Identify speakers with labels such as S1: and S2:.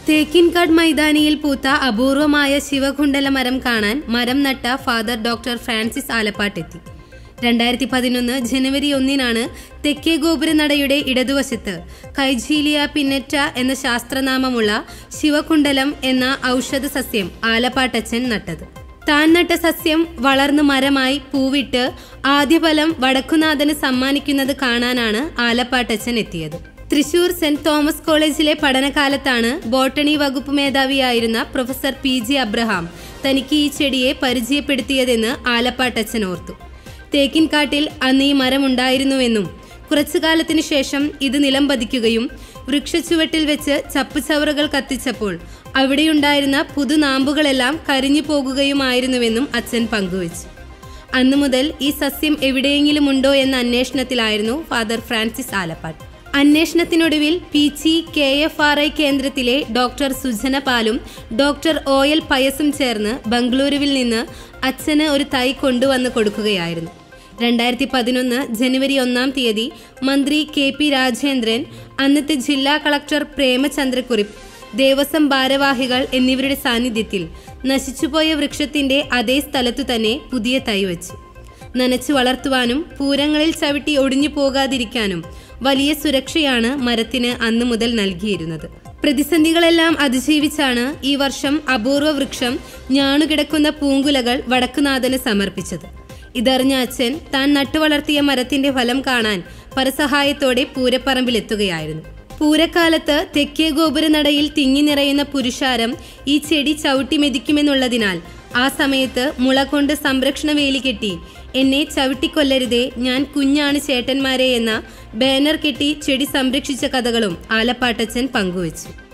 S1: തേക്കിൻകാട് മൈതാനിയിൽ പൂത്ത അപൂർവമായ ശിവകുണ്ടല മരം കാണാൻ മരം നട്ട ഫാദർ ഡോക്ടർ ഫ്രാൻസിസ് ആലപ്പാട്ടെത്തി രണ്ടായിരത്തി പതിനൊന്ന് ജനുവരി ഒന്നിനാണ് തെക്കേ ഗോപുരനടയുടെ ഇടതുവശത്ത് കൈജീലിയ പിന്നറ്റ എന്ന ശാസ്ത്രനാമമുള്ള ശിവകുണ്ടലം എന്ന ഔഷധ സസ്യം ആലപ്പാട്ടച്ചൻ നട്ടത് താൻ നട്ട സസ്യം വളർന്നു മരമായി പൂവിട്ട് ആദ്യഫലം വടക്കുനാഥന് സമ്മാനിക്കുന്നത് കാണാനാണ് ആലപ്പാട്ടച്ചൻ എത്തിയത് തൃശൂർ സെന്റ് തോമസ് കോളേജിലെ പഠനകാലത്താണ് ബോട്ടണി വകുപ്പ് മേധാവിയായിരുന്ന പ്രൊഫസർ പി ജി അബ്രഹാം തനിക്ക് ഈ ചെടിയെ പരിചയപ്പെടുത്തിയതെന്ന് ആലപ്പാട്ടച്ചൻ ഓർത്തു തേക്കിൻകാട്ടിൽ അന്ന് ഈ മരം ഉണ്ടായിരുന്നുവെന്നും കുറച്ചു കാലത്തിനു ശേഷം ഇത് നിലം പതിക്കുകയും വൃക്ഷച്ചുവട്ടിൽ വെച്ച് ചപ്പുചവറുകൾ കത്തിച്ചപ്പോൾ അവിടെയുണ്ടായിരുന്ന പുതുനാമ്പുകളെല്ലാം കരിഞ്ഞു പോകുകയുമായിരുന്നുവെന്നും അച്ഛൻ പങ്കുവച്ചു അന്നു മുതൽ ഈ സസ്യം എവിടെയെങ്കിലും ഉണ്ടോ എന്ന അന്വേഷണത്തിലായിരുന്നു ഫാദർ ഫ്രാൻസിസ് ആലപ്പാട്ട് അന്വേഷണത്തിനൊടുവിൽ Peechi K F R I കേന്ദ്രത്തിലെ ഡോക്ടർ സുജന പാലും ഡോക്ടർ ഒ എൽ പയസും ചേർന്ന് ബംഗളൂരുവിൽ നിന്ന് അച്ഛന് ഒരു തൈ കൊണ്ടുവന്ന് കൊടുക്കുകയായിരുന്നു രണ്ടായിരത്തി പതിനൊന്ന് ജനുവരി ഒന്നാം തീയതി മന്ത്രി കെ പി രാജേന്ദ്രൻ അന്നത്തെ ജില്ലാ കളക്ടർ പ്രേമചന്ദ്രക്കുറിപ്പ് ദേവസ്വം ഭാരവാഹികൾ എന്നിവരുടെ സാന്നിധ്യത്തിൽ നശിച്ചുപോയ വൃക്ഷത്തിന്റെ അതേ സ്ഥലത്തു തന്നെ പുതിയ തൈ വച്ചു നനച്ചു വളർത്തുവാനും പൂരങ്ങളിൽ ചവിട്ടി ഒടിഞ്ഞു പോകാതിരിക്കാനും വലിയ സുരക്ഷയാണ് മരത്തിന് അന്നു മുതൽ നൽകിയിരുന്നത് പ്രതിസന്ധികളെല്ലാം അതിജീവിച്ചാണ് ഈ വർഷം അപൂർവ വൃക്ഷം ഞാണുകിടക്കുന്ന പൂങ്കുലകൾ വടക്കുനാഥന് സമർപ്പിച്ചത് ഇതറിഞ്ഞ അച്ഛൻ താൻ നട്ടുവളർത്തിയ മരത്തിന്റെ ഫലം കാണാൻ പരസഹായത്തോടെ പൂരപ്പറമ്പിലെത്തുകയായിരുന്നു പൂരക്കാലത്ത് തെക്കേ ഗോപുരനടയിൽ തിങ്ങി നിറയുന്ന പുരുഷാരം ഈ ചെടി ചവിട്ടി മെതിക്കുമെന്നുള്ളതിനാൽ ആ സമയത്ത് മുള കൊണ്ട് സംരക്ഷണ വേലി കെട്ടി എന്നെ ചവിട്ടിക്കൊല്ലരുതേ ഞാൻ കുഞ്ഞാണ് ചേട്ടന്മാരെ എന്ന ബാനർ കെട്ടി ചെടി സംരക്ഷിച്ച കഥകളും ആലപ്പാട്ടച്ചൻ പങ്കുവച്ചു